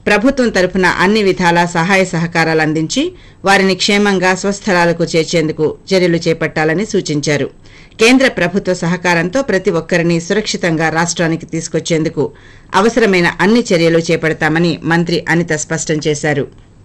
ప్రభుత్వం తరపున అన్ని విధాలా సహాయ సహకారాలు అందించి వారిని క్షేమంగా స్వస్థలాలకు చేర్చేందుకు చర్యలు చేపట్టాలని సూచించారు కేంద్ర ప్రభుత్వ సహకారంతో ప్రతి ఒక్కరిని సురక్షితంగా రాష్ట్రానికి తీసుకొచ్చేందుకు అవసరమైన అన్ని చర్యలు చేపడతామని మంత్రి అనిత స్పష్టం చేశారు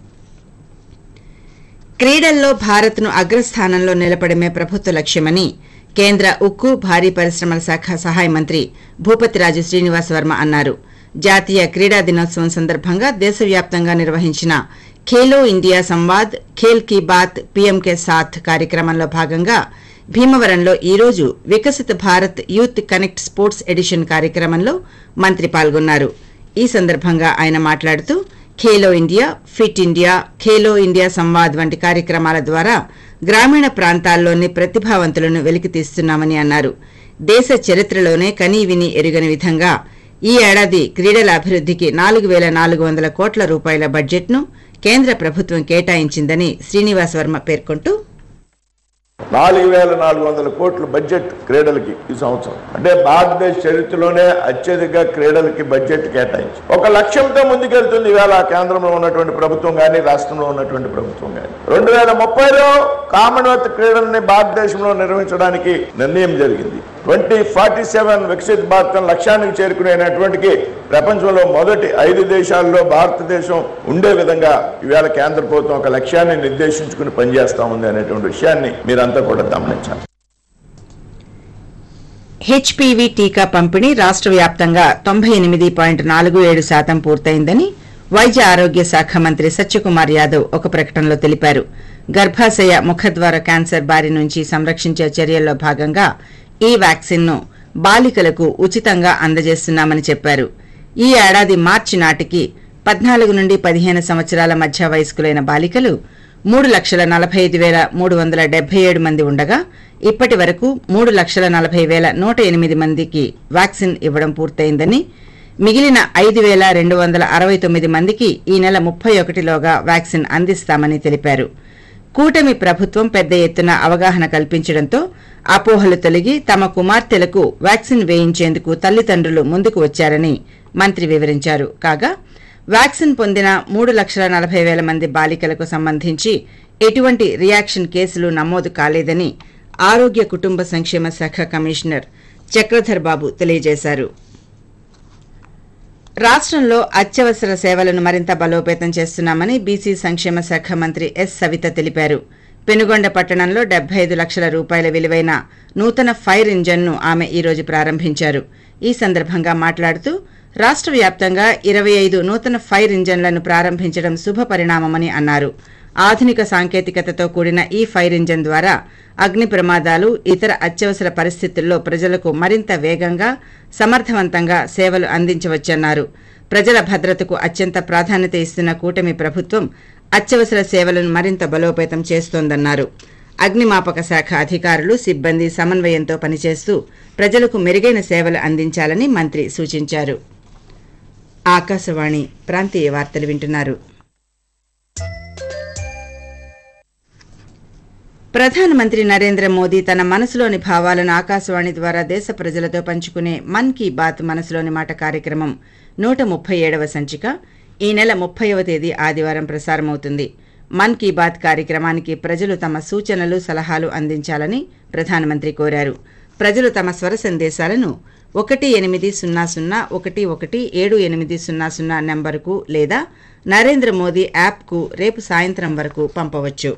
క్రీడల్లో భారత్ను అగ్రస్థానంలో నిలపడమే ప్రభుత్వ లక్ష్యమని కేంద్ర ఉక్కు భారీ పరిశ్రమల శాఖ సహాయ మంత్రి భూపతిరాజు శ్రీనివాస్ వర్మ అన్నారు జాతీయ క్రీడా దినోత్సవం సందర్భంగా దేశవ్యాప్తంగా నిర్వహించిన ఖేలో ఇండియా సంవాద్ ఖేల్ కీ బాత్ పీఎం కే సాథ్ కార్యక్రమంలో భాగంగా భీమవరంలో ఈ రోజు Viksit Bharat youth connect sports edition కార్యక్రమంలో మంత్రి పాల్గొన్నారు ఈ సందర్భంగా ఆయన మాట్లాడుతూ Khelo India fit India Khelo India Samvad వంటి కార్యక్రమాల ద్వారా గ్రామీణ ప్రాంతాల్లోని ప్రతిభావంతులను వెలికితీస్తున్నామని అన్నారు దేశ చరిత్రలోనే కనీ విని ఎరుగని విధంగా ఈ ఏడాది క్రీడల అభివృద్ధికి నాలుగు వేల నాలుగు వందల కోట్ల రూపాయల బడ్జెట్ను కేంద్ర ప్రభుత్వం కేటాయించిందని శ్రీనివాస్ వర్మ పేర్కొంటూ నాలుగు వేల నాలుగు వందల కోట్ల బడ్జెట్ క్రీడలకి ఈ సంవత్సరం అంటే భారతదేశ చరిత్రలోనే అత్యధిక క్రీడలకి బడ్జెట్ కేటాయించి ఒక లక్ష్యంతో ముందుకెళ్తుంది ఈవేళ కేంద్రంలో ఉన్నటువంటి ప్రభుత్వం కానీ రాష్ట్రంలో ఉన్నటువంటి ప్రభుత్వం కానీ రెండు వేల ముప్పైలో కామన్వెల్త్ క్రీడల్ని భారతదేశంలో నిర్వహించడానికి నిర్ణయం జరిగింది ట్వంటీ ఫార్టీ సెవెన్ వికసిత్ భారతం లక్ష్యానికి చేరుకునేటటువంటి ప్రపంచంలో మొదటి ఐదు దేశాల్లో భారతదేశం ఉండే విధంగా ఈవేళ కేంద్ర ప్రభుత్వం ఒక లక్ష్యాన్ని నిర్దేశించుకుని పనిచేస్తా ఉంది అనేటువంటి విషయాన్ని మీరంతా కూడా గమనించాలి హెచ్పీవీ టీకా పంపిణీ రాష్ట్ర వ్యాప్తంగా తొంభై ఎనిమిది పాయింట్ నాలుగు ఏడు శాతం పూర్తయిందని వైద్య ఆరోగ్య శాఖ మంత్రి సత్యకుమార్ యాదవ్ ఒక ప్రకటనలో తెలిపారు గర్భాశయ ముఖద్వార క్యాన్సర్ బారి నుంచి సంరక్షించే చర్యల్లో భాగంగా ఈ వ్యాక్సిన్ను బాలికలకు ఉచితంగా అందజేస్తున్నామని చెప్పారు ఈ ఏడాది మార్చి నాటికి పద్నాలుగు నుండి పదిహేను సంవత్సరాల మధ్య వయస్కులైన బాలికలు మూడు లక్షల నలభై ఐదు వేల మూడు వందల డెబ్బై ఏడు మంది ఉండగా ఇప్పటి వరకు మూడు లక్షల నలభై వేల నూట ఎనిమిది మందికి వ్యాక్సిన్ ఇవ్వడం పూర్తయిందని మిగిలిన ఐదు వేల రెండు వందల అరవై తొమ్మిది మందికి ఈ నెల ముప్పై ఒకటిలోగా వ్యాక్సిన్ అందిస్తామని తెలిపారు కూటమి ప్రభుత్వం పెద్ద ఎత్తున అవగాహన కల్పించడంతో అపోహలు తొలగి తమ కుమార్తెలకు వ్యాక్సిన్ వేయించేందుకు తల్లిదండ్రులు ముందుకు వచ్చారని మంత్రి వివరించారు కాగా వ్యాక్సిన్ పొందిన మూడు లక్షల నలభై వేల మంది బాలికలకు సంబంధించి ఎటువంటి రియాక్షన్ కేసులు నమోదు కాలేదని ఆరోగ్య కుటుంబ సంక్షేమ శాఖ కమిషనర్ చక్రధర్ బాబు తెలియజేశారు రాష్ట్రంలో అత్యవసర సేవలను మరింత బలోపేతం చేస్తున్నామని బీసీ సంక్షేమ శాఖ మంత్రి ఎస్ సవిత తెలిపారు పెనుగొండ పట్టణంలో డెబ్బై ఐదు లక్షల రూపాయల విలువైన నూతన ఫైర్ ఇంజన్ను ఆమె ఈ రోజు ప్రారంభించారు ఈ సందర్భంగా మాట్లాడుతూ రాష్ట్ర వ్యాప్తంగా ఇరవై ఐదు నూతన ఫైర్ ఇంజన్లను ప్రారంభించడం శుభ పరిణామమని అన్నారు ఆధునిక సాంకేతికతతో కూడిన ఈ ఫైర్ ఇంజన్ ద్వారా అగ్ని ప్రమాదాలు ఇతర అత్యవసర పరిస్థితుల్లో ప్రజలకు మరింత వేగంగా సమర్థవంతంగా సేవలు అందించవచ్చన్నారు ప్రజల భద్రతకు అత్యంత ప్రాధాన్యత ఇస్తున్న కూటమి ప్రభుత్వం అత్యవసర సేవలను మరింత బలోపేతం చేస్తోందన్నారు అగ్నిమాపక శాఖ అధికారులు సిబ్బంది సమన్వయంతో పనిచేస్తూ ప్రజలకు మెరుగైన సేవలు అందించాలని మంత్రి సూచించారు ఆకాశవాణి ప్రాంతీయ వార్తలు వింటున్నారు ప్రధానమంత్రి నరేంద్ర మోదీ తన మనసులోని భావాలను ఆకాశవాణి ద్వారా దేశ ప్రజలతో పంచుకునే మన్ కీ బాత్ మనసులోని మాట కార్యక్రమం నూట ముప్పై ఏడవ సంచిక ఈ నెల ముప్పైవ తేదీ ఆదివారం ప్రసారమవుతుంది మన్ కీ బాత్ కార్యక్రమానికి ప్రజలు తమ సూచనలు సలహాలు అందించాలని ప్రధానమంత్రి కోరారు ప్రజలు తమ స్వర సందేశాలను ఒకటి ఎనిమిది సున్నా సున్నా ఒకటి ఒకటి ఏడు ఎనిమిది సున్నా సున్నా నెంబరుకు లేదా నరేంద్ర మోదీ యాప్కు రేపు సాయంత్రం వరకు పంపవచ్చు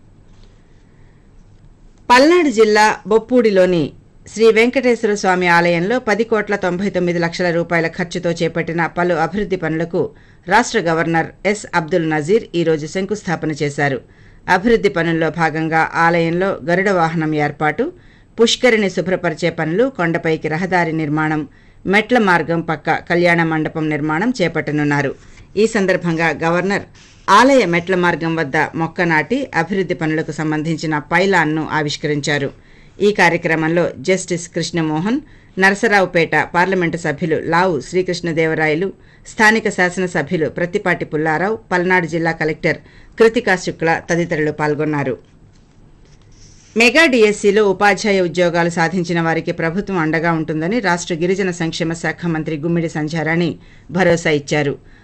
పల్నాడు జిల్లా బొప్పూడిలోని శ్రీ వెంకటేశ్వర స్వామి ఆలయంలో పది కోట్ల తొంభై తొమ్మిది లక్షల రూపాయల ఖర్చుతో చేపట్టిన పలు అభివృద్ది పనులకు రాష్ట్ర గవర్నర్ ఎస్ అబ్దుల్ నజీర్ ఈరోజు శంకుస్థాపన చేశారు అభివృద్ది పనుల్లో భాగంగా ఆలయంలో గరుడ వాహనం ఏర్పాటు పుష్కరిణి శుభ్రపరిచే పనులు కొండపైకి రహదారి నిర్మాణం మెట్ల మార్గం పక్క కళ్యాణ మండపం నిర్మాణం చేపట్టనున్నారు ఈ సందర్భంగా గవర్నర్ ఆలయ మెట్ల మార్గం వద్ద మొక్క నాటి అభివృద్ది పనులకు సంబంధించిన పైలాన్ను ఆవిష్కరించారు ఈ కార్యక్రమంలో జస్టిస్ కృష్ణమోహన్ నరసరావుపేట పార్లమెంటు సభ్యులు లావు శ్రీకృష్ణదేవరాయలు స్థానిక శాసనసభ్యులు ప్రత్తిపాటి పుల్లారావు పల్నాడు జిల్లా కలెక్టర్ కృతికా శుక్ల తదితరులు పాల్గొన్నారు మెగా డిఎస్సీలో ఉపాధ్యాయ ఉద్యోగాలు సాధించిన వారికి ప్రభుత్వం అండగా ఉంటుందని రాష్ట్ర గిరిజన సంక్షేమ శాఖ మంత్రి గుమ్మిడి సంధ్యారాణి భరోసా ఇచ్చారు